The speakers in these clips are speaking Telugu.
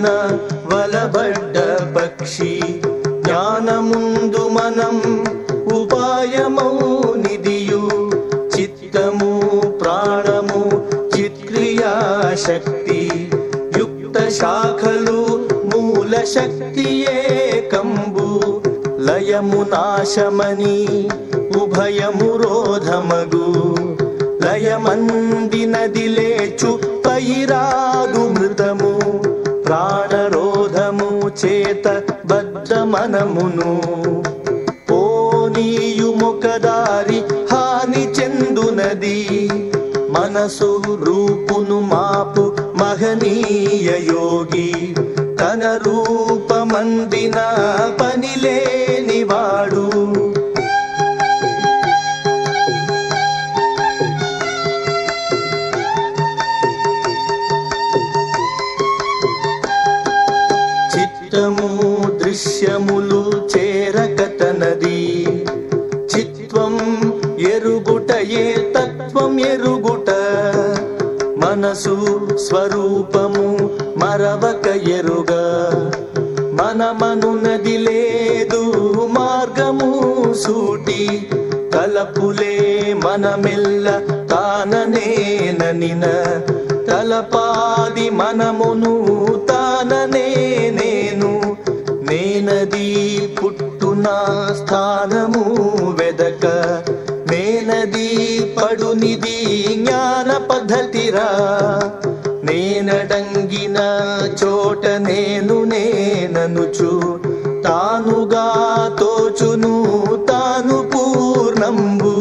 వలబడ్డ పక్షి జ్ఞానముందు మనం ఉపాయమౌ నిధియు చిత్తము ప్రాణము చిత్క్రియా శక్తి యుక్త శాఖలు మూల శక్తియే కంబు లయము నాశమని ఉభయము రోధమగు లయమందినది లేచు పైరాదు మృతము ప్రాణరోధము చేత బద్ధ మనమును పోనీయుముఖదారి హాని చెందునది మనసు రూపును మాపు మహనీయ యోగి తన రూపమందిన పనిలేనివాడు చిత్తము దృశ్యములు చేరకతనది చిత్వం ఎరుగుటయే తత్వం ఎరుగుట మనసు స్వరూపము మరవక ఎరుగ మనమనునది లేదు మార్గము సూటి తలపులే మనమెల్ల తాననేననిన తలపాది మనమును తాననే నేను నేనది పుట్టునా స్థానము వెదక నేనది పడునిది జ్ఞాన పద్ధతిరా నేనడంగిన చోట నేను నేననుచు తానుగా తోచును తాను పూర్ణంబు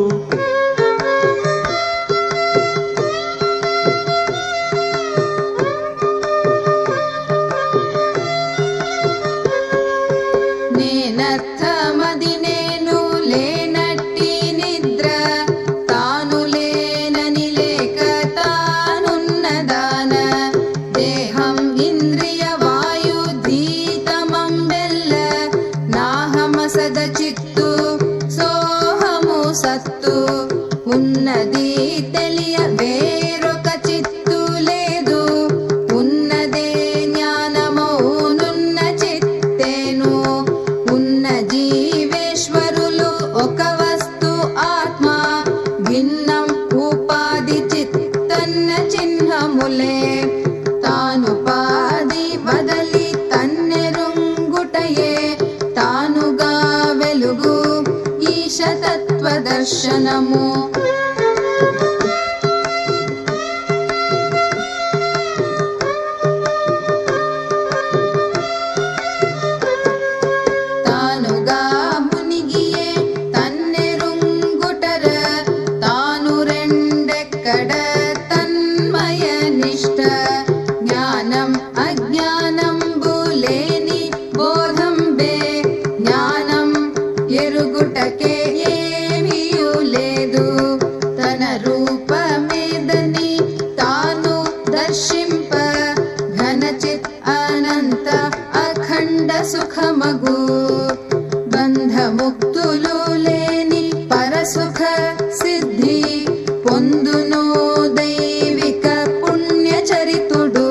నేనర్థమది నేను లేనట్టి నిద్ర తాను లేనని లేక తానున్నదాన దేహం ఇంద్రియ వాయు ధీతమంబెల్ల నాహమసద చిత్తు సోహము సత్తు ఉన్నది తెలియ వేరొక చిత్తు లేదు ఉన్నదే జ్ఞానమౌనున్న చిత్తేను ఉన్న జీవేశ్వరులు ఒక వస్తు ఆత్మ భిన్నం ఉపాధి చిత్తన్న చిహ్నములే తానుపాది బదలి తన్నెరుంగుటయే తానుగా వెలుగు ఈశతత్వ దర్శనము ತಾನುಗಾ ಮುನಿಗಿಯೇ ತನ್ನೆರುಂಗುಟರ ತಾನು రెండెక్కడ తన్మయ నిష్ట జ్ఞానం అజ్ఞానంబులేని బోధంబే జ్ఞానం ఎరుగుటకే ఏమీయు లేదు తన రూపమేదని తాను దర్శింప ఘనచిత్ అనంత అఖండ సుఖమగు బంధముక్తులు లేని పరసుఖ సిద్ధి పొందును దైవిక పుణ్యచరితుడు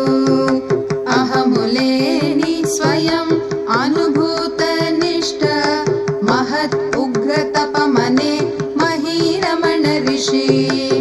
అహములేని స్వయం అనుభూత నిష్ట మహత్ ఉగ్ర తపమనే మహీరమణ ఋషి